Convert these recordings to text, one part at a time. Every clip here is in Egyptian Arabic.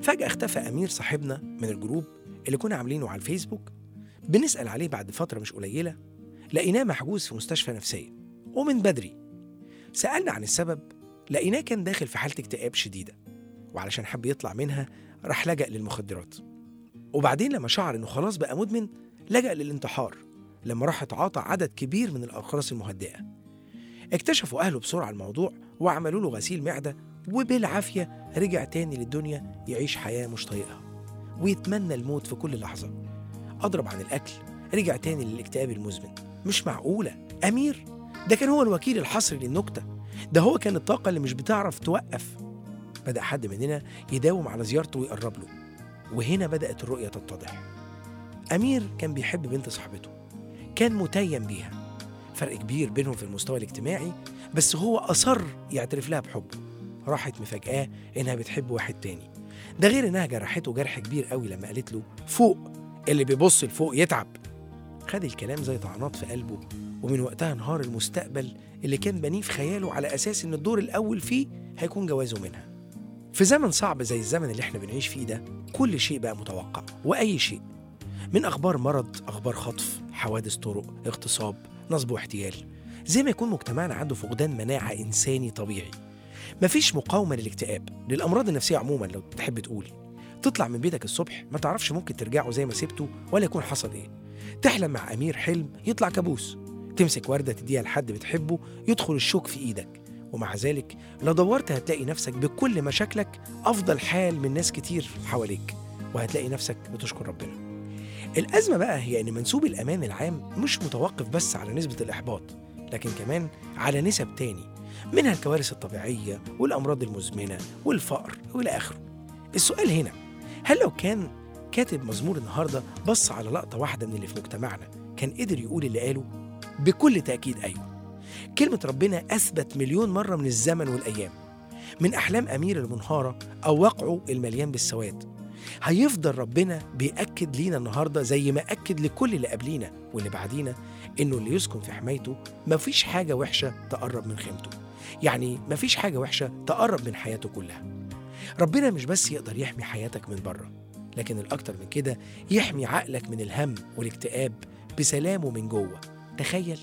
فجأة اختفى أمير صاحبنا من الجروب اللي كنا عاملينه على الفيسبوك بنسأل عليه بعد فترة مش قليلة لقيناه محجوز في مستشفى نفسية ومن بدري سألنا عن السبب لقيناه كان داخل في حالة اكتئاب شديدة وعلشان حب يطلع منها راح لجأ للمخدرات وبعدين لما شعر انه خلاص بقى مدمن لجأ للانتحار لما راح اتعاطى عدد كبير من الأقراص المهدئة اكتشفوا أهله بسرعة الموضوع وعملوا له غسيل معدة وبالعافية رجع تاني للدنيا يعيش حياة مش طايقها ويتمنى الموت في كل لحظة أضرب عن الأكل رجع تاني للاكتئاب المزمن مش معقولة أمير ده كان هو الوكيل الحصري للنكتة ده هو كان الطاقة اللي مش بتعرف توقف بدأ حد مننا يداوم على زيارته ويقرب له وهنا بدأت الرؤية تتضح أمير كان بيحب بنت صاحبته كان متيم بيها فرق كبير بينهم في المستوى الاجتماعي بس هو أصر يعترف لها بحبه راحت مفاجآه إنها بتحب واحد تاني ده غير إنها جرحته جرح كبير قوي لما قالت له فوق اللي بيبص لفوق يتعب خد الكلام زي طعنات في قلبه ومن وقتها انهار المستقبل اللي كان بنيه في خياله على أساس إن الدور الأول فيه هيكون جوازه منها في زمن صعب زي الزمن اللي احنا بنعيش فيه ده كل شيء بقى متوقع وأي شيء من أخبار مرض أخبار خطف حوادث طرق اغتصاب نصب واحتيال زي ما يكون مجتمعنا عنده فقدان مناعة إنساني طبيعي مفيش مقاومة للاكتئاب للأمراض النفسية عموما لو تحب تقول تطلع من بيتك الصبح ما تعرفش ممكن ترجعه زي ما سبته ولا يكون حصل ايه تحلم مع أمير حلم يطلع كابوس تمسك وردة تديها لحد بتحبه يدخل الشوك في إيدك ومع ذلك لو دورت هتلاقي نفسك بكل مشاكلك أفضل حال من ناس كتير حواليك وهتلاقي نفسك بتشكر ربنا الأزمة بقى هي إن منسوب الأمان العام مش متوقف بس على نسبة الإحباط لكن كمان على نسب تاني منها الكوارث الطبيعية والأمراض المزمنة والفقر وإلى آخره السؤال هنا هل لو كان كاتب مزمور النهاردة بص على لقطة واحدة من اللي في مجتمعنا كان قدر يقول اللي قاله بكل تأكيد أيوه كلمة ربنا أثبت مليون مرة من الزمن والأيام من أحلام أمير المنهارة أو وقعه المليان بالسواد هيفضل ربنا بيأكد لينا النهاردة زي ما أكد لكل اللي قبلينا واللي بعدينا إنه اللي يسكن في حمايته مفيش حاجة وحشة تقرب من خيمته يعني مفيش حاجة وحشة تقرب من حياته كلها ربنا مش بس يقدر يحمي حياتك من بره لكن الأكتر من كده يحمي عقلك من الهم والاكتئاب بسلامه من جوه تخيل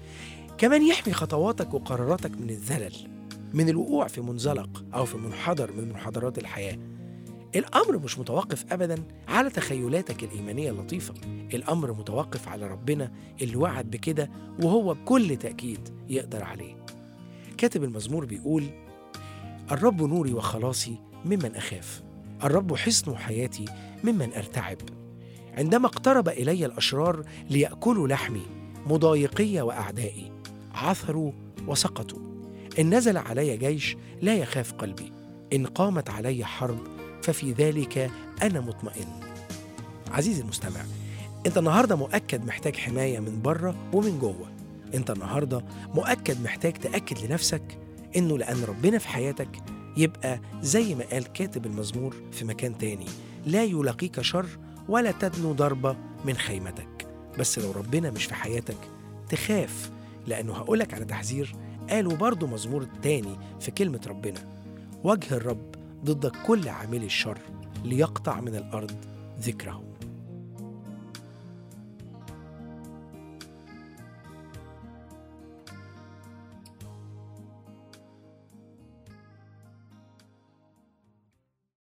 كمان يحمي خطواتك وقراراتك من الذلل من الوقوع في منزلق أو في منحدر من منحدرات الحياة الأمر مش متوقف أبدا على تخيلاتك الإيمانية اللطيفة الأمر متوقف على ربنا اللي وعد بكده وهو بكل تأكيد يقدر عليه كاتب المزمور بيقول الرب نوري وخلاصي ممن أخاف الرب حصن حياتي ممن أرتعب عندما اقترب إلي الأشرار ليأكلوا لحمي مضايقي وأعدائي عثروا وسقطوا إن نزل علي جيش لا يخاف قلبي إن قامت علي حرب ففي ذلك أنا مطمئن عزيزي المستمع أنت النهاردة مؤكد محتاج حماية من بره ومن جوه أنت النهاردة مؤكد محتاج تأكد لنفسك إنه لأن ربنا في حياتك يبقى زي ما قال كاتب المزمور في مكان تاني لا يلاقيك شر ولا تدنو ضربة من خيمتك بس لو ربنا مش في حياتك تخاف لأنه هقولك على تحذير قالوا برضو مزمور تاني في كلمة ربنا وجه الرب ضد كل عامل الشر ليقطع من الأرض ذكره